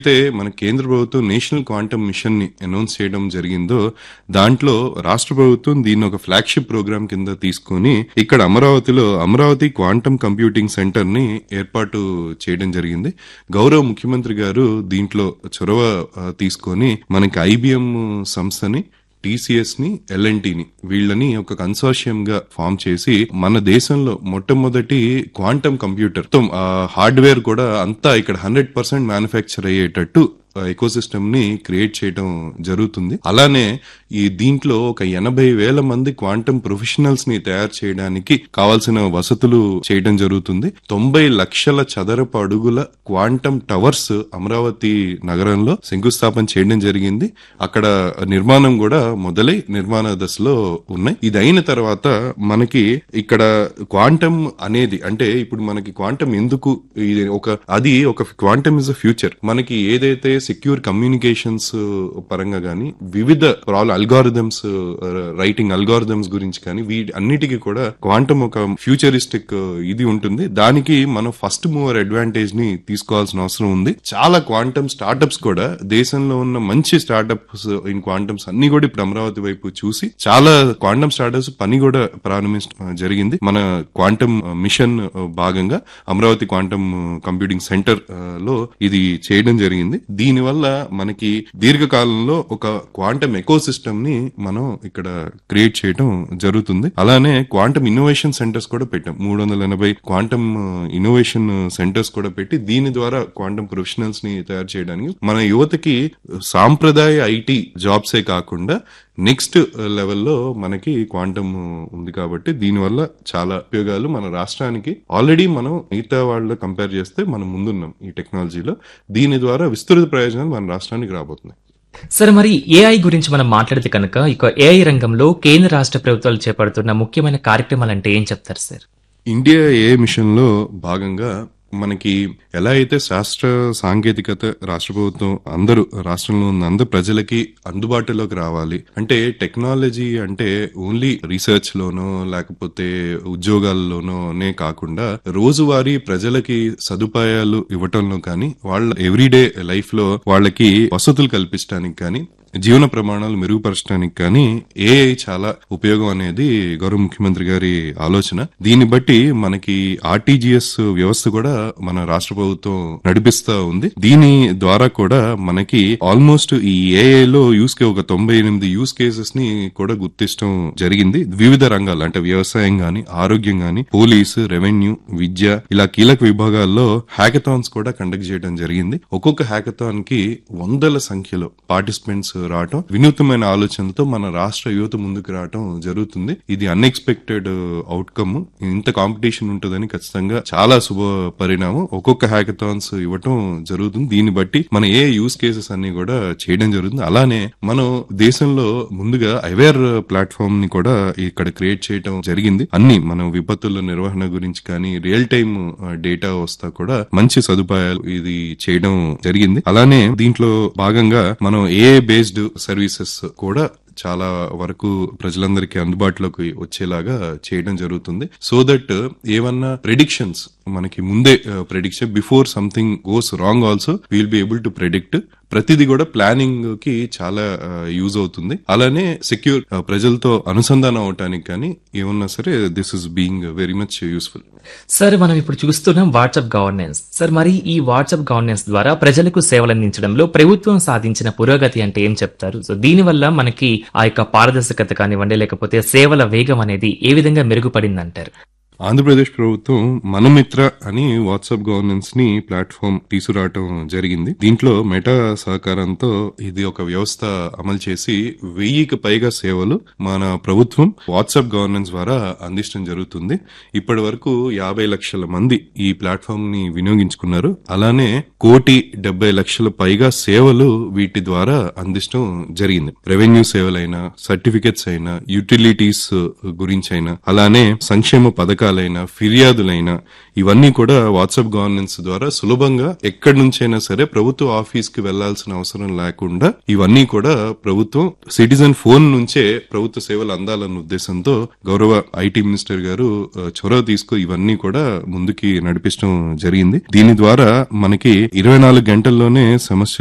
అయితే మన కేంద్ర ప్రభుత్వం నేషనల్ క్వాంటమ్ మిషన్ ని అనౌన్స్ చేయడం జరిగిందో దాంట్లో రాష్ట్ర ప్రభుత్వం దీన్ని ఒక ఫ్లాగ్షిప్ ప్రోగ్రామ్ కింద తీసుకొని ఇక్కడ అమరావతిలో అమరావతి క్వాంటమ్ కంప్యూటింగ్ సెంటర్ ని ఏర్పాటు చేయడం జరిగింది గౌరవ ముఖ్యమంత్రి గారు దీంట్లో చొరవ ఆ, తీసుకొని మనకి ఐబిఎం సంస్థని టీసీఎస్ ని ఎల్ఎన్టీని వీళ్ళని ఒక కన్సార్షియం గా ఫామ్ చేసి మన దేశంలో మొట్టమొదటి క్వాంటమ్ కంప్యూటర్ మొత్తం హార్డ్వేర్ కూడా అంతా ఇక్కడ హండ్రెడ్ పర్సెంట్ మ్యానుఫ్యాక్చర్ అయ్యేటట్టు ఎకోసిస్టమ్ ని క్రియేట్ చేయడం జరుగుతుంది అలానే ఈ దీంట్లో ఒక ఎనభై వేల మంది క్వాంటమ్ ప్రొఫెషనల్స్ ని తయారు చేయడానికి కావాల్సిన వసతులు చేయడం జరుగుతుంది తొంభై లక్షల చదరపు అడుగుల క్వాంటమ్ టవర్స్ అమరావతి నగరంలో శంకుస్థాపన చేయడం జరిగింది అక్కడ నిర్మాణం కూడా మొదలై నిర్మాణ దశలో ఉన్నాయి ఇది అయిన తర్వాత మనకి ఇక్కడ క్వాంటమ్ అనేది అంటే ఇప్పుడు మనకి క్వాంటమ్ ఎందుకు ఇది ఒక అది ఒక క్వాంటమ్ ఇస్ అ ఫ్యూచర్ మనకి ఏదైతే సెక్యూర్ కమ్యూనికేషన్స్ పరంగా గానీ వివిధ ప్రాబ్లం అల్గారిథమ్స్ రైటింగ్ అల్గారిథమ్స్ గురించి కానీ వీటి అన్నిటికీ కూడా క్వాంటమ్ ఒక ఫ్యూచరిస్టిక్ ఇది ఉంటుంది దానికి మనం ఫస్ట్ మూవర్ అడ్వాంటేజ్ ని తీసుకోవాల్సిన అవసరం ఉంది చాలా క్వాంటమ్ స్టార్టప్స్ కూడా దేశంలో ఉన్న మంచి స్టార్టప్స్ ఇన్ క్వాంటమ్స్ అన్ని కూడా ఇప్పుడు అమరావతి వైపు చూసి చాలా క్వాంటమ్ స్టార్టప్స్ పని కూడా ప్రారంభించడం జరిగింది మన క్వాంటమ్ మిషన్ భాగంగా అమరావతి క్వాంటమ్ కంప్యూటింగ్ సెంటర్ లో ఇది చేయడం జరిగింది దీని వల్ల మనకి దీర్ఘకాలంలో ఒక క్వాంటమ్ ఎకో సిస్టమ్ ని మనం ఇక్కడ క్రియేట్ చేయడం జరుగుతుంది అలానే క్వాంటమ్ ఇన్నోవేషన్ సెంటర్స్ కూడా పెట్టాం మూడు వందల ఎనభై క్వాంటమ్ ఇన్నోవేషన్ సెంటర్స్ కూడా పెట్టి దీని ద్వారా క్వాంటమ్ ప్రొఫెషనల్స్ ని తయారు చేయడానికి మన యువతకి సాంప్రదాయ ఐటీ జాబ్సే కాకుండా నెక్స్ట్ లెవెల్లో మనకి క్వాంటమ్ ఉంది కాబట్టి దీనివల్ల చాలా ఉపయోగాలు మన రాష్ట్రానికి ఆల్రెడీ మనం మిగతా వాళ్ళ కంపేర్ చేస్తే మనం ముందున్నాం ఈ టెక్నాలజీలో దీని ద్వారా విస్తృత ప్రయోజనాలు మన రాష్ట్రానికి రాబోతున్నాయి సరే మరి ఏఐ గురించి మనం మాట్లాడితే కనుక ఇక ఏఐ రంగంలో కేంద్ర రాష్ట్ర ప్రభుత్వాలు చేపడుతున్న ముఖ్యమైన కార్యక్రమాలు అంటే ఏం చెప్తారు సార్ ఇండియా ఏ మిషన్ లో భాగంగా మనకి ఎలా అయితే శాస్త్ర సాంకేతికత రాష్ట్ర ప్రభుత్వం అందరూ రాష్ట్రంలో ఉన్న అందరు ప్రజలకి అందుబాటులోకి రావాలి అంటే టెక్నాలజీ అంటే ఓన్లీ రీసెర్చ్ లోనో లేకపోతే ఉద్యోగాల్లోనోనే కాకుండా రోజువారీ ప్రజలకి సదుపాయాలు ఇవ్వటంలో కానీ వాళ్ళ ఎవ్రీడే లైఫ్ లో వాళ్ళకి వసతులు కల్పించడానికి కానీ జీవన ప్రమాణాలు మెరుగుపరచడానికి కానీ ఏఐ చాలా ఉపయోగం అనేది గౌరవ ముఖ్యమంత్రి గారి ఆలోచన దీన్ని బట్టి మనకి ఆర్టీజీఎస్ వ్యవస్థ కూడా మన రాష్ట్ర ప్రభుత్వం నడిపిస్తా ఉంది దీని ద్వారా కూడా మనకి ఆల్మోస్ట్ ఈ ఏఐ లో యూస్ కే ఒక తొంభై ఎనిమిది యూస్ కేసెస్ ని కూడా గుర్తించడం జరిగింది వివిధ రంగాలు అంటే వ్యవసాయం గాని ఆరోగ్యం గాని పోలీసు రెవెన్యూ విద్య ఇలా కీలక విభాగాల్లో హ్యాకథాన్స్ కూడా కండక్ట్ చేయడం జరిగింది ఒక్కొక్క హ్యాకథాన్ కి వందల సంఖ్యలో పార్టిసిపెంట్స్ రావటం వినూత్నమైన ఆలోచనలతో మన రాష్ట్ర యువత ముందుకు రావటం జరుగుతుంది ఇది అన్ఎక్స్పెక్టెడ్ అవుట్కమ్ ఇంత కాంపిటీషన్ ఉంటుందని ఖచ్చితంగా చాలా శుభ పరిణామం ఒక్కొక్క హ్యాకథాన్స్ ఇవ్వటం జరుగుతుంది దీన్ని బట్టి మన ఏ యూస్ కేసెస్ అన్ని కూడా చేయడం జరుగుతుంది అలానే మనం దేశంలో ముందుగా అవేర్ ప్లాట్ఫామ్ ని కూడా ఇక్కడ క్రియేట్ చేయడం జరిగింది అన్ని మనం విపత్తుల నిర్వహణ గురించి కానీ రియల్ టైమ్ డేటా వస్తా కూడా మంచి సదుపాయాలు ఇది చేయడం జరిగింది అలానే దీంట్లో భాగంగా మనం ఏ బేస్డ్ సర్వీసెస్ కూడా చాలా వరకు ప్రజలందరికీ అందుబాటులోకి వచ్చేలాగా చేయడం జరుగుతుంది సో దట్ ఏమన్నా ప్రెడిక్షన్స్ మనకి ముందే prediction before something goes wrong also will be able to predict ప్రతిదీ కూడా ప్లానింగ్ కి చాలా యూజ్ అవుతుంది అలానే సెక్యూర్ ప్రజలతో అనుసంధానం అవటానికి కానీ ఏమన్నా సరే this is being very much useful sir మనం ఇప్పుడు చూస్తున్నాం వాట్సాప్ గవర్నెన్స్ సార్ మరి ఈ వాట్సాప్ గవర్నెన్స్ ద్వారా ప్రజలకు సేవలు అందించడంలో ప్రభుత్వం సాధించిన పురోగతి అంటే ఏం చెప్తారు సో దీనివల్ల మనకి ఆ యొక్క పారదర్శకత కానివ్వండి లేకపోతే సేవల వేగం అనేది ఏ విధంగా మెరుగుపడింది అంటారు ఆంధ్రప్రదేశ్ ప్రభుత్వం మనమిత్ర అని వాట్సాప్ గవర్నెన్స్ ని ప్లాట్ఫామ్ తీసుకురావటం జరిగింది దీంట్లో మెటా సహకారంతో ఇది ఒక వ్యవస్థ అమలు చేసి వెయ్యికి పైగా సేవలు మన ప్రభుత్వం వాట్సాప్ గవర్నెన్స్ ద్వారా అందించడం జరుగుతుంది ఇప్పటి వరకు యాభై లక్షల మంది ఈ ప్లాట్ఫామ్ ని వినియోగించుకున్నారు అలానే కోటి డెబ్బై లక్షల పైగా సేవలు వీటి ద్వారా అందించడం జరిగింది రెవెన్యూ సేవలైనా సర్టిఫికెట్స్ అయినా యూటిలిటీస్ గురించి అయినా అలానే సంక్షేమ పథకాలు సందేహాలైనా ఫిర్యాదులైనా ఇవన్నీ కూడా వాట్సాప్ గవర్నెన్స్ ద్వారా సులభంగా ఎక్కడి నుంచైనా సరే ప్రభుత్వ ఆఫీస్ కి వెళ్లాల్సిన అవసరం లేకుండా ఇవన్నీ కూడా ప్రభుత్వం సిటిజన్ ఫోన్ నుంచే ప్రభుత్వ సేవలు అందాలన్న ఉద్దేశంతో గౌరవ ఐటీ మినిస్టర్ గారు ఆ, చొరవ తీసుకు ఇవన్నీ కూడా ముందుకి నడిపించడం జరిగింది దీని ద్వారా మనకి ఇరవై నాలుగు గంటల్లోనే సమస్య